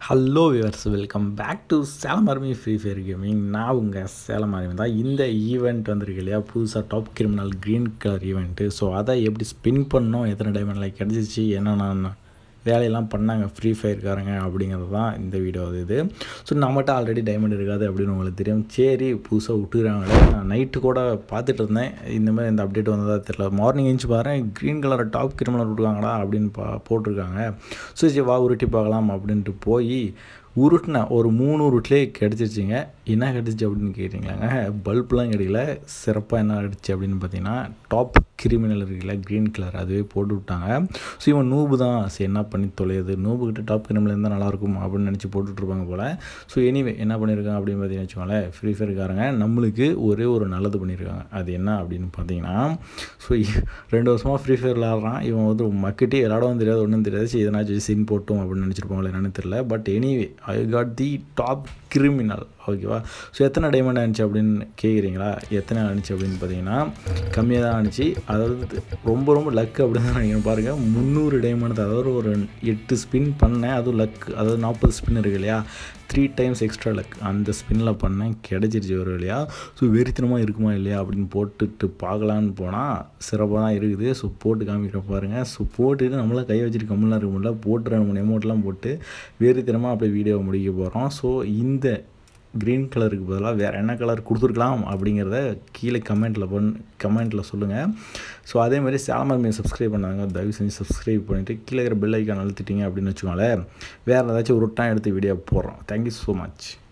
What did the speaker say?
hello viewers welcome back to Salem army Free Fire gaming நான் உங்கள் Salem army தான் இந்த ஈவெண்ட் வந்திருக்கு இல்லையா புதுசாக top criminal green colour event so அதை எப்படி ஸ்பின் பண்ணோம் எத்தனை டைமண்டில் கிடச்சிச்சு என்னென்ன வேலையெல்லாம் பண்ணாங்க ஃப்ரீ ஃபயர்காரங்க அப்படிங்கிறது தான் இந்த வீடியோ இது ஸோ நம்மகிட்ட ஆல்ரெடி டைமண்ட் இருக்காது அப்படின்னு உங்களுக்கு தெரியும் சரி புதுசாக விட்டுறாங்களே நான் நைட்டு கூட பார்த்துட்டு இருந்தேன் இந்த மாதிரி இந்த அப்டேட் வந்ததா தெரியல மார்னிங் எழுந்து பாரு க்ரீன் கலர் டாப் கிரிமினல் விட்டுருக்காங்களா அப்படின்னு பா போட்டிருக்காங்க ஸோ சரி வா உருட்டி பார்க்கலாம் அப்படின்ட்டு போய் உருட்டினேன் ஒரு மூணு உருட்லேயே கிடச்சிருச்சிங்க என்ன கிடச்சிச்சு அப்படின்னு கேட்டிங்களாங்க பல்ப்லாம் கிடைக்கல சிறப்பாக என்ன கிடச்சி அப்படின்னு பார்த்தீங்கன்னா டாப் கிரிமினல் இருக்குல்ல க்ரீன் கலர் அதுவே போட்டு விட்டாங்க ஸோ இவன் நூபு தான் சரி என்ன பண்ணி தொலையுது நூபுக்கிட்ட டாப் கிரிமினல் இருந்தால் நல்லாயிருக்கும் அப்படின்னு நினச்சி போட்டுட்ருப்பாங்க போல் ஸோ எனிவே என்ன பண்ணியிருக்காங்க அப்படின்னு பார்த்தீங்கன்னு வச்சுக்கோங்களேன் ஃப்ரீ ஃபயர்காரங்க நம்மளுக்கு ஒரே ஒரு நல்லது பண்ணியிருக்காங்க அது என்ன அப்படின்னு பார்த்தீங்கன்னா ஸோ ரெண்டு வருஷமாக ஃப்ரீ ஃபயர் விளாட்றான் இவன் வந்து மக்கிட்டே விளாடவும் தெரியாது ஒன்றும் தெரியாது சரி எதனாச்சும் சின் போட்டோம் அப்படின்னு நினச்சிருப்பாங்களே என்னன்னு தெரியல but anyway I got the top criminal ஓகேவா ஸோ எத்தனை டைமண்ட் ஆனிச்சு அப்படின்னு கேட்குறீங்களா எத்தனை ஆனிச்சு அப்படின்னு பார்த்தீங்கன்னா கம்மியாக தான் ஆனிச்சு அதாவது ரொம்ப ரொம்ப லக் அப்படின்னு தான் நினைக்கிறேன் பாருங்கள் முந்நூறு டைமண்ட் அதாவது ஒரு எட்டு ஸ்பின் பண்ணேன் அதுவும் லக் அதாவது நாற்பது ஸ்பின் இருக்கு இல்லையா த்ரீ டைம்ஸ் எக்ஸ்ட்ரா லக் அந்த ஸ்பின்னில் பண்ணேன் கிடச்சிருச்சு ஒரு இல்லையா ஸோ வெறித்தனமாக இருக்குமா இல்லையா அப்படின்னு போட்டுட்டு பார்க்கலான்னு போனால் சிறப்பாக தான் இருக்குது ஸோ போட்டு காமிக்கிற பாருங்கள் ஸோ போட்டுட்டு நம்மளாம் கை வச்சுட்டு கம்மெலாம் இருக்க முடியல போட்டு ரெண்டு மூணு எமௌண்ட்லாம் போட்டு வெறித்தனமாக அப்படியே வீடியோவை முடிக்க போகிறோம் ஸோ இந்த க்ரீன் கலருக்கு பதிலாக வேறு என்ன கலர் கொடுத்துருக்கலாம் அப்படிங்கிறத கீழே கமெண்ட்டில் பண் கமெண்ட்டில் சொல்லுங்கள் ஸோ அதே மாதிரி சேலமர் சப்ஸ்கிரைப் பண்ணாங்க தயவு செஞ்சு சப்ஸ்கிரைப் பண்ணிவிட்டு கீழே இருக்கிற பெல் ஐக்கான் அழுத்திட்டீங்க அப்படின்னு வச்சுக்கோங்களேன் வேறு ஏதாச்சும் ஒரு டைம் எடுத்து வீடியோ போடுறோம் தேங்க்யூ ஸோ மச்